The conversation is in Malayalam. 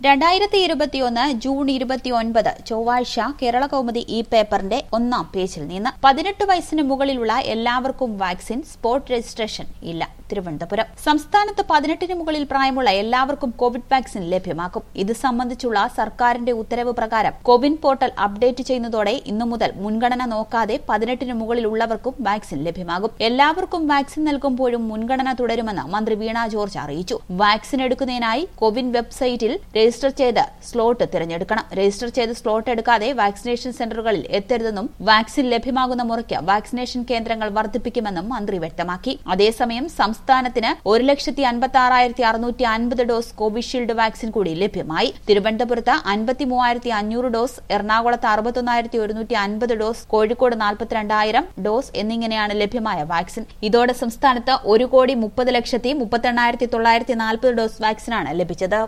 രണ്ടായിരത്തി ഇരുപത്തിയൊന്ന് ജൂൺ ഇരുപത്തിയൊൻപത് ചൊവ്വാഴ്ച കേരള കൗമുദി ഈ പേപ്പറിന്റെ ഒന്നാം പേജിൽ നിന്ന് പതിനെട്ട് വയസ്സിന് മുകളിലുള്ള എല്ലാവർക്കും വാക്സിൻ സ്പോട്ട് രജിസ്ട്രേഷൻ ഇല്ല തിരുവനന്തപുരം സംസ്ഥാനത്ത് പതിനെട്ടിന് മുകളിൽ പ്രായമുള്ള എല്ലാവർക്കും കോവിഡ് വാക്സിൻ ലഭ്യമാക്കും ഇത് സംബന്ധിച്ചുള്ള സർക്കാരിന്റെ ഉത്തരവ് പ്രകാരം കോവിൻ പോർട്ടൽ അപ്ഡേറ്റ് ചെയ്യുന്നതോടെ ഇന്നു മുതൽ മുൻഗണന നോക്കാതെ പതിനെട്ടിന് മുകളിലുള്ളവർക്കും വാക്സിൻ ലഭ്യമാകും എല്ലാവർക്കും വാക്സിൻ നൽകുമ്പോഴും മുൻഗണന തുടരുമെന്ന് മന്ത്രി വീണ ജോർജ് അറിയിച്ചു വാക്സിൻ എടുക്കുന്നതിനായി കോവിൻ വെബ്സൈറ്റിൽ രജിസ്റ്റർ ചെയ്ത് സ്ലോട്ട് തിരഞ്ഞെടുക്കണം രജിസ്റ്റർ ചെയ്ത് സ്ലോട്ട് എടുക്കാതെ വാക്സിനേഷൻ സെന്ററുകളിൽ എത്തരുതെന്നും വാക്സിൻ ലഭ്യമാകുന്ന മുറയ്ക്ക് വാക്സിനേഷൻ കേന്ദ്രങ്ങൾ വർദ്ധിപ്പിക്കുമെന്നും മന്ത്രി വ്യക്തമാക്കി അതേസമയം സംസ്ഥാനത്തിന് ഒരു ലക്ഷത്തി അൻപത്തി ആറായിരത്തി അറുന്നൂറ്റി അൻപത് ഡോസ് കോവിഷീൽഡ് വാക്സിൻ കൂടി ലഭ്യമായി തിരുവനന്തപുരത്ത് അൻപത്തി മൂവായിരത്തി അഞ്ഞൂറ് ഡോസ് എറണാകുളത്ത് അറുപത്തൊന്നായിരത്തി ഒരുന്നൂറ്റി അൻപത് ഡോസ് കോഴിക്കോട് നാൽപ്പത്തിരണ്ടായിരം ഡോസ് എന്നിങ്ങനെയാണ് ലഭ്യമായ വാക്സിൻ ഇതോടെ സംസ്ഥാനത്ത് ഒരു കോടി മുപ്പത് ലക്ഷത്തി മുപ്പത്തെണ്ണായിരത്തി തൊള്ളായിരത്തി നാൽപ്പത് ഡോസ് വാക്സിനാണ് ലഭിച്ചത്